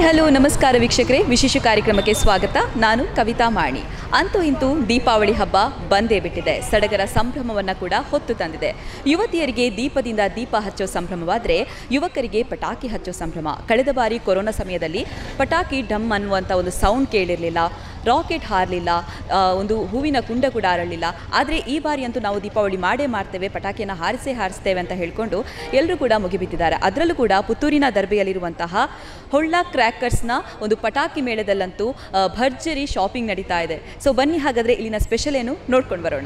hello ನಮಸ್ಕಾರ ವೀಕ್ಷಕರೇ ವಿಶೇಷ ಕಾರ್ಯಕ್ರಮಕ್ಕೆ ಸ್ವಾಗತ ನಾನು ಕವಿತಾ ಮಾಣಿ ಅಂತೂ ಇಂತೂ ದೀಪಾವಳಿ ಹಬ್ಬ ಬಂದೇ ಬಿಟ್ಟಿದೆ ಸಡಗರ ಸಂಭ್ರಮವನ್ನು ಕೂಡ ಹೊತ್ತು ತಂದಿದೆ ಯುವತಿಯರಿಗೆ ದೀಪದಿಂದ ದೀಪ ಹಚ್ಚೋ ಸಂಭ್ರಮವಾದರೆ ಯುವಕರಿಗೆ ಪಟಾಕಿ ಹಚ್ಚೋ ಸಂಭ್ರಮ ಕಳೆದ ಬಾರಿ ಕೊರೋನಾ ಸಮಯದಲ್ಲಿ ಪಟಾಕಿ ಡಮ್ ಅನ್ನುವಂಥ ಒಂದು ಸೌಂಡ್ ಕೇಳಿರಲಿಲ್ಲ ರಾಕೆಟ್ ಹಾರಲಿಲ್ಲ ಒಂದು ಹೂವಿನ ಕುಂಡ ಕೂಡ ಅರಳಿಲ್ಲ ಆದರೆ ಈ ಬಾರಿ ಅಂತೂ ನಾವು ದೀಪಾವಳಿ ಮಾಡೇ ಮಾಡ್ತೇವೆ ಪಟಾಕಿಯನ್ನು ಹಾರಿಸೇ ಹಾರಿಸ್ತೇವೆ ಅಂತ ಹೇಳ್ಕೊಂಡು ಎಲ್ಲರೂ ಕೂಡ ಮುಗಿಬಿದ್ದಿದ್ದಾರೆ ಅದರಲ್ಲೂ ಕೂಡ ಪುತ್ತೂರಿನ ದರ್ಬೆಯಲ್ಲಿರುವಂತಹ ಹೊಳ್ಳ ಕ್ರ್ಯಾಕರ್ಸ್ನ ಒಂದು ಪಟಾಕಿ ಮೇಳದಲ್ಲಂತೂ ಆ, ಭರ್ಜರಿ ಶಾಪಿಂಗ್ ನಡೀತಾ ಇದೆ ಸೊ ಬನ್ನಿ ಹಾಗಾದರೆ ಇಲ್ಲಿನ ಸ್ಪೆಷಲ್ ಏನು ನೋಡ್ಕೊಂಡು ಬರೋಣ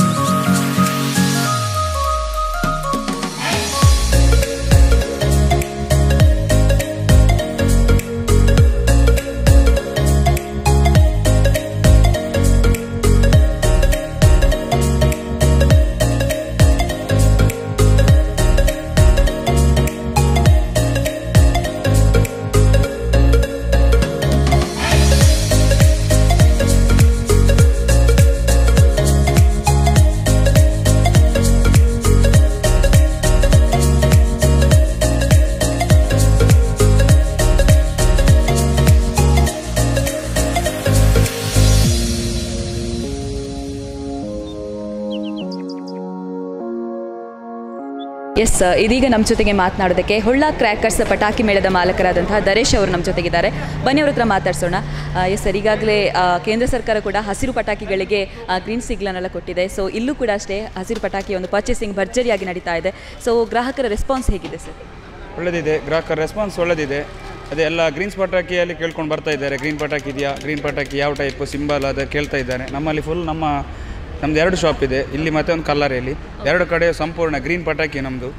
ಎಸ್ ಇದೀಗ ನಮ್ಮ ಜೊತೆಗೆ ಮಾತನಾಡೋದಕ್ಕೆ ಹೊಳ್ಳ ಕ್ರ್ಯಾಕರ್ಸ್ ಪಟಾಕಿ ಮೇಳದ ಮಾಲಕರಾದಂತಹ ದರೇಶ್ ಅವರು ನಮ್ಮ ಜೊತೆಗಿದ್ದಾರೆ ಬನ್ನಿ ಅವ್ರ ಹತ್ರ ಮಾತಾಡ್ಸೋಣ ಎಸ್ ಸರ್ ಈಗಾಗಲೇ ಆ, ಕೇಂದ್ರ ಸರ್ಕಾರ ಕೂಡ ಹಸಿರು ಪಟಾಕಿಗಳಿಗೆ ಗ್ರೀನ್ ಸಿಗ್ಲನ್ನೆಲ್ಲ ಕೊಟ್ಟಿದೆ ಸೊ ಇಲ್ಲೂ ಕೂಡ ಅಷ್ಟೇ ಹಸಿರು ಪಟಾಕಿ ಒಂದು ಪರ್ಚೇಸಿಂಗ್ ಭರ್ಜರಿಯಾಗಿ ನಡೀತಾ ಇದೆ ಸೊ ಗ್ರಾಹಕರ ರೆಸ್ಪಾನ್ಸ್ ಹೇಗಿದೆ ಸರ್ ಒಳ್ಳೆದಿದೆ ಗ್ರಾಹಕರ ರೆಸ್ಪಾನ್ಸ್ ಒಳ್ಳೆದಿದೆ ಅದೇ ಎಲ್ಲ ಗ್ರೀನ್ಸ್ ಪಟಾಕಿಯಲ್ಲಿ ಕೇಳ್ಕೊಂಡು ಬರ್ತಾ ಇದ್ದಾರೆ ಗ್ರೀನ್ ಪಟಾಕಿ ಇದೆಯಾ ಗ್ರೀನ್ ಪಟಾಕಿ ಯಾವ ಟೈಪು ಸಿಂಬಲ್ ಅದು ಕೇಳ್ತಾ ಇದ್ದಾರೆ ನಮ್ಮಲ್ಲಿ ಫುಲ್ ನಮ್ಮ ನಮ್ಮದು ಎರಡು ಶಾಪ್ ಇದೆ ಇಲ್ಲಿ ಮತ್ತೆ ಒಂದು ಕಲ್ಲರೆಯಲ್ಲಿ ಎರಡು ಕಡೆ ಸಂಪೂರ್ಣ ಗ್ರೀನ್ ಪಟಾಕಿ ನಮ್ಮದು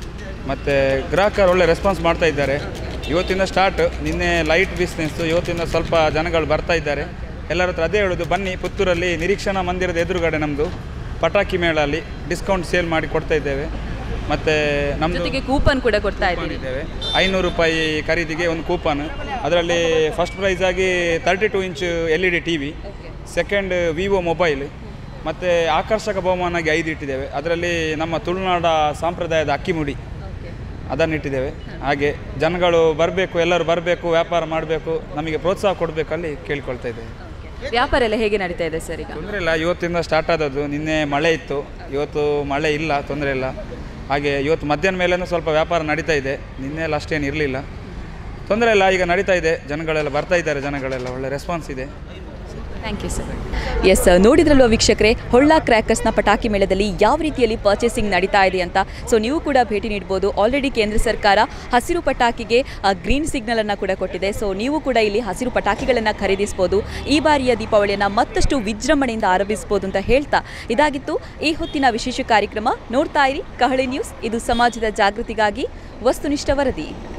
ಮತ್ತು ಗ್ರಾಹಕರು ಒಳ್ಳೆ ರೆಸ್ಪಾನ್ಸ್ ಮಾಡ್ತಾ ಇದ್ದಾರೆ ಇವತ್ತಿಂದ ಸ್ಟಾರ್ಟ್ ನಿನ್ನೆ ಲೈಟ್ ಬಿಸ್ನೆಸ್ಸು ಇವತ್ತಿಂದ ಸ್ವಲ್ಪ ಜನಗಳು ಬರ್ತಾ ಇದ್ದಾರೆ ಎಲ್ಲರ ಹತ್ರ ಅದೇ ಹೇಳೋದು ಬನ್ನಿ ಪುತ್ತೂರಲ್ಲಿ ನಿರೀಕ್ಷಣಾ ಮಂದಿರದ ಎದುರುಗಡೆ ನಮ್ಮದು ಪಟಾಕಿ ಮೇಳ ಅಲ್ಲಿ ಡಿಸ್ಕೌಂಟ್ ಸೇಲ್ ಮಾಡಿ ಕೊಡ್ತಾ ಇದ್ದೇವೆ ಮತ್ತು ನಮ್ಮದು ಜೊತೆಗೆ ಕೂಪನ್ ಕೂಡ ಕೊಡ್ತಾ ಇದ್ದೀವಿ ಇದ್ದೇವೆ ಐನೂರು ರೂಪಾಯಿ ಖರೀದಿಗೆ ಒಂದು ಕೂಪನ್ ಅದರಲ್ಲಿ ಫಸ್ಟ್ ಪ್ರೈಸ್ ಆಗಿ thirty two inch L E D T V second Vivo mobile ಮತ್ತು ಆಕರ್ಷಕ ಬಹುಮಾನಾಗಿ ಐದು ಇಟ್ಟಿದ್ದೇವೆ ಅದರಲ್ಲಿ ನಮ್ಮ ತುಳುನಾಡ ಸಾಂಪ್ರದಾಯದ ಅಕ್ಕಿಮುಡಿ ಅದನ್ನು ಇಟ್ಟಿದ್ದೇವೆ ಹಾಗೆ ಜನಗಳು ಬರಬೇಕು ಎಲ್ಲರೂ ಬರಬೇಕು ವ್ಯಾಪಾರ ಮಾಡಬೇಕು ನಮಗೆ ಪ್ರೋತ್ಸಾಹ ಕೊಡಬೇಕು ಅಲ್ಲಿ ಕೇಳ್ಕೊಳ್ತಾ ಇದ್ದೇವೆ ವ್ಯಾಪಾರ ಎಲ್ಲ ಹೇಗೆ ನಡೀತಾ ಇದೆ ಸರ್ ಈಗ ತೊಂದರೆ ಇಲ್ಲ ಇವತ್ತಿಂದ ಸ್ಟಾರ್ಟ್ ಆದದ್ದು ನಿನ್ನೆ ಮಳೆ ಇತ್ತು ಇವತ್ತು ಮಳೆ ಇಲ್ಲ ತೊಂದರೆ ಇಲ್ಲ ಹಾಗೆ ಇವತ್ತು ಮಧ್ಯಾಹ್ನ ಮೇಲೇನೂ ಸ್ವಲ್ಪ ವ್ಯಾಪಾರ ನಡೀತಾ ಇದೆ ನಿನ್ನೆ ಎಲ್ಲ ಅಷ್ಟೇನು ಇರಲಿಲ್ಲ ತೊಂದರೆ ಇಲ್ಲ ಈಗ ನಡೀತಾ ಇದೆ ಜನಗಳೆಲ್ಲ ಬರ್ತಾ ಇದ್ದಾರೆ ಜನಗಳೆಲ್ಲ ಒಳ್ಳೆ ರೆಸ್ಪಾನ್ಸ್ ಇದೆ ಥ್ಯಾಂಕ್ ಯು ಸರ್ ಎಸ್ ನೋಡಿದ್ರಲ್ವ ವೀಕ್ಷಕರೇ ಹೊಳ್ಳ ಕ್ರ್ಯಾಕರ್ಸ್ನ ಪಟಾಕಿ ಮೇಳದಲ್ಲಿ ಯಾವ ರೀತಿಯಲ್ಲಿ ಪರ್ಚೇಸಿಂಗ್ ನಡೀತಾ ಇದೆ ಅಂತ ಸೊ ನೀವು ಕೂಡ ಭೇಟಿ ನೀಡ್ಬೋದು ಆಲ್ರೆಡಿ ಕೇಂದ್ರ ಸರ್ಕಾರ ಹಸಿರು ಪಟಾಕಿಗೆ ಗ್ರೀನ್ ಸಿಗ್ನಲನ್ನು ಕೂಡ ಕೊಟ್ಟಿದೆ ಸೊ ನೀವು ಕೂಡ ಇಲ್ಲಿ ಹಸಿರು ಪಟಾಕಿಗಳನ್ನು ಖರೀದಿಸ್ಬೋದು ಈ ಬಾರಿಯ ದೀಪಾವಳಿಯನ್ನು ಮತ್ತಷ್ಟು ವಿಜೃಂಭಣೆಯಿಂದ ಆರಂಭಿಸ್ಬೋದು ಅಂತ ಹೇಳ್ತಾ ಇದಾಗಿತ್ತು ಈ ಹೊತ್ತಿನ ವಿಶೇಷ ಕಾರ್ಯಕ್ರಮ ನೋಡ್ತಾ ಇರಿ ಕಹಳೆ ನ್ಯೂಸ್ ಇದು ಸಮಾಜದ ಜಾಗೃತಿಗಾಗಿ ವಸ್ತುನಿಷ್ಠ ವರದಿ